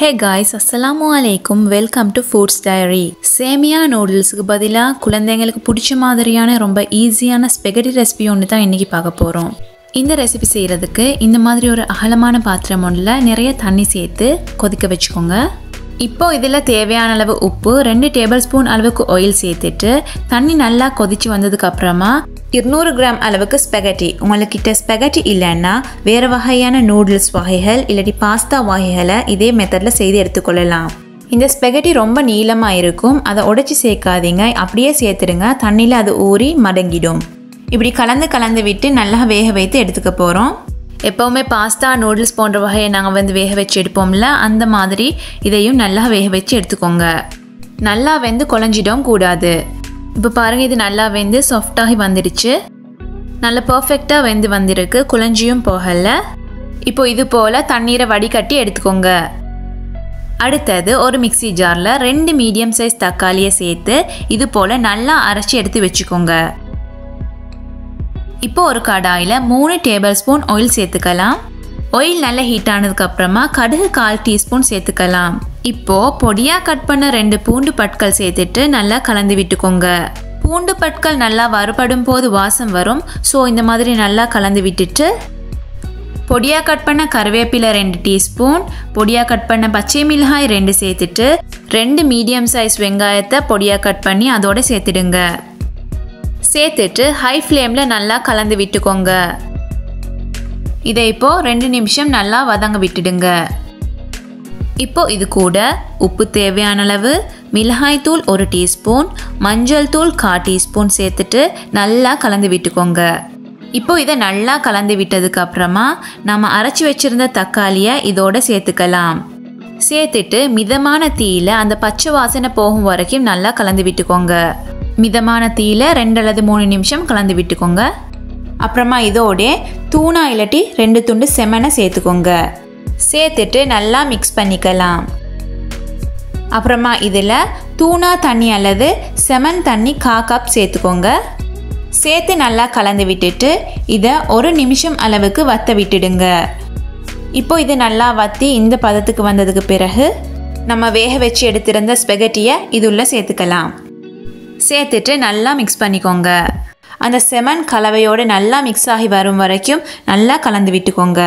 hey guys அஸ்ஸலாமு அலைக்கும் welcome to foods diary சேமியா நூடுல்ஸுக்கு பதிலாக குழந்தைங்களுக்கு பிடிச்ச மாதிரியான ரொம்ப ஈஸியான ஸ்பெகட்டி ரெசிபி ஒன்று தான் இன்றைக்கி பார்க்க போகிறோம் இந்த ரெசிபி செய்கிறதுக்கு இந்த மாதிரி ஒரு அகலமான பாத்திரம் ஒன்றில் நிறைய தண்ணி சேர்த்து கொதிக்க வச்சுக்கோங்க இப்போ இதில் தேவையான அளவு உப்பு ரெண்டு டேபிள் ஸ்பூன் அளவுக்கு ஆயில் சேர்த்துட்டு தண்ணி நல்லா கொதிச்சு வந்ததுக்கு அப்புறமா இருநூறு கிராம் அளவுக்கு ஸ்பெகட்டி உங்கள்கிட்ட ஸ்பெகட்டி இல்லைன்னா வேறு வகையான நூடுல்ஸ் வகைகள் இல்லாட்டி பாஸ்தா வகைகளை இதே மெத்தடில் செய்து எடுத்துக்கொள்ளலாம் இந்த ஸ்பெகட்டி ரொம்ப நீளமாக இருக்கும் அதை உடைச்சி சேர்க்காதீங்க அப்படியே சேர்த்துடுங்க தண்ணியில் அது ஊறி மடங்கிடும் இப்படி கலந்து கலந்து விட்டு நல்லா வேக வைத்து எடுத்துக்க போகிறோம் எப்போவுமே பாஸ்தா நூடுல்ஸ் போன்ற வகையை நாங்கள் வந்து வேக வச்சு எடுப்போம்ல அந்த மாதிரி இதையும் நல்லா வேக வச்சு எடுத்துக்கோங்க நல்லா வெந்து குழஞ்சிடும் கூடாது இப்போ பாருங்கள் இது நல்லா வெந்து சாஃப்டாகி வந்துடுச்சு நல்லா பர்ஃபெக்டாக வெந்து வந்திருக்கு குழஞ்சியும் போகலை இப்போ இது போல் தண்ணீரை வடிகட்டி எடுத்துக்கோங்க அடுத்தது ஒரு மிக்சி ஜாரில் ரெண்டு மீடியம் சைஸ் தக்காளியை சேர்த்து இது போல் நல்லா அரைச்சி எடுத்து வச்சுக்கோங்க இப்போ ஒரு கடாயில் மூணு டேபிள் ஸ்பூன் ஆயில் சேர்த்துக்கலாம் ஆயில் நல்லா ஹீட் ஆனதுக்கு அப்புறமா கடுகு கால் டீஸ்பூன் சேர்த்துக்கலாம் இப்போ பொடியா கட் பண்ண ரெண்டு பூண்டு பற்கள் சேர்த்துட்டு நல்லா கலந்து விட்டுக்கோங்க பூண்டு பற்கள் நல்லா வறுபடும் போது வாசம் வரும் ஸோ இந்த மாதிரி நல்லா கலந்து விட்டுட்டு பொடியா கட் பண்ண கருவேப்பிலை ரெண்டு டீஸ்பூன் பொடியா கட் பண்ண பச்சை மிளகாய் ரெண்டு சேர்த்துட்டு ரெண்டு மீடியம் சைஸ் வெங்காயத்தை பொடியா கட் பண்ணி அதோட சேர்த்துடுங்க சேர்த்துட்டு ஹை ஃப்ளேமில் நல்லா கலந்து விட்டுக்கோங்க இதை இப்போ ரெண்டு நிமிஷம் நல்லா வதங்க விட்டுடுங்க இப்போ இது கூட உப்பு தேவையான அளவு மிளகாய் தூள் ஒரு டீஸ்பூன் மஞ்சள் தூள் கா டீஸ்பூன் சேர்த்துட்டு நல்லா கலந்து விட்டுக்கோங்க இப்போ இதை நல்லா கலந்து விட்டதுக்கு அப்புறமா நம்ம அரைச்சி வச்சிருந்த தக்காளியை இதோட சேர்த்துக்கலாம் சேர்த்துட்டு மிதமான தீயில அந்த பச்சை வாசனை போகும் வரைக்கும் நல்லா கலந்து விட்டுக்கோங்க மிதமான தீயில ரெண்டு அல்லது மூணு நிமிஷம் கலந்து விட்டுக்கோங்க அப்புறமா இதோட தூணா இல்லாட்டி ரெண்டு துண்டு செமனை சேர்த்துக்கோங்க சேர்த்துட்டு நல்லா மிக்ஸ் பண்ணிக்கலாம் அப்புறமா இதில் தூணா தண்ணி அல்லது செமன் தண்ணி கா கப் சேர்த்துக்கோங்க சேர்த்து நல்லா கலந்து விட்டுட்டு இதை ஒரு நிமிஷம் அளவுக்கு வத்த விட்டுடுங்க இப்போ இது நல்லா வத்தி இந்த பதத்துக்கு வந்ததுக்கு பிறகு நம்ம வேக வச்சு எடுத்திருந்த ஸ்பெகட்டியை இது உள்ள சேர்த்துக்கலாம் சேர்த்துட்டு நல்லா மிக்ஸ் பண்ணிக்கோங்க அந்த செமன் கலவையோடு நல்லா மிக்ஸ் ஆகி வரும் வரைக்கும் நல்லா கலந்து விட்டுக்கோங்க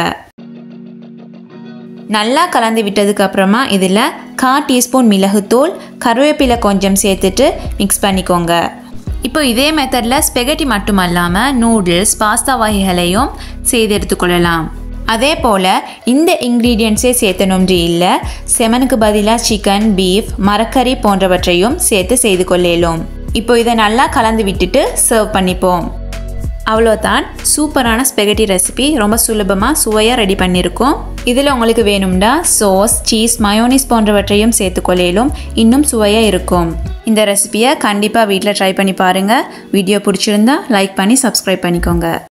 நல்லா கலந்து விட்டதுக்கு அப்புறமா இதில் கா டீஸ்பூன் மிளகுத்தூள் கருவேப்பிலை கொஞ்சம் சேர்த்துட்டு மிக்ஸ் பண்ணிக்கோங்க இப்போ இதே மெத்தடில் ஸ்பெகட்டி மட்டும் அல்லாமல் நூடுல்ஸ் பாஸ்தா வகைகளையும் செய்து எடுத்துக்கொள்ளலாம் அதே போல் இந்த இன்க்ரீடியன்ஸே சேர்த்தணும்ன்று இல்லை செமனுக்கு பதிலாக சிக்கன் பீஃப் மரக்கறி போன்றவற்றையும் சேர்த்து செய்து கொள்ளலும் இப்போ இதை நல்லா கலந்து விட்டுட்டு சர்வ் பண்ணிப்போம் அவ்வளோதான் சூப்பரான ஸ்பெகட்டி ரெசிபி ரொம்ப சுலபமாக சுவையாக ரெடி பண்ணியிருக்கோம் இதில் உங்களுக்கு வேணும்னா சோஸ் சீஸ் மயோனிஸ் போன்றவற்றையும் சேர்த்துக்கொள்ளலும் இன்னும் சுவையாக இருக்கும் இந்த ரெசிபியை கண்டிப்பாக வீட்டில் ட்ரை பண்ணி பாருங்கள் வீடியோ பிடிச்சிருந்தா லைக் பண்ணி சப்ஸ்கிரைப் பண்ணிக்கோங்க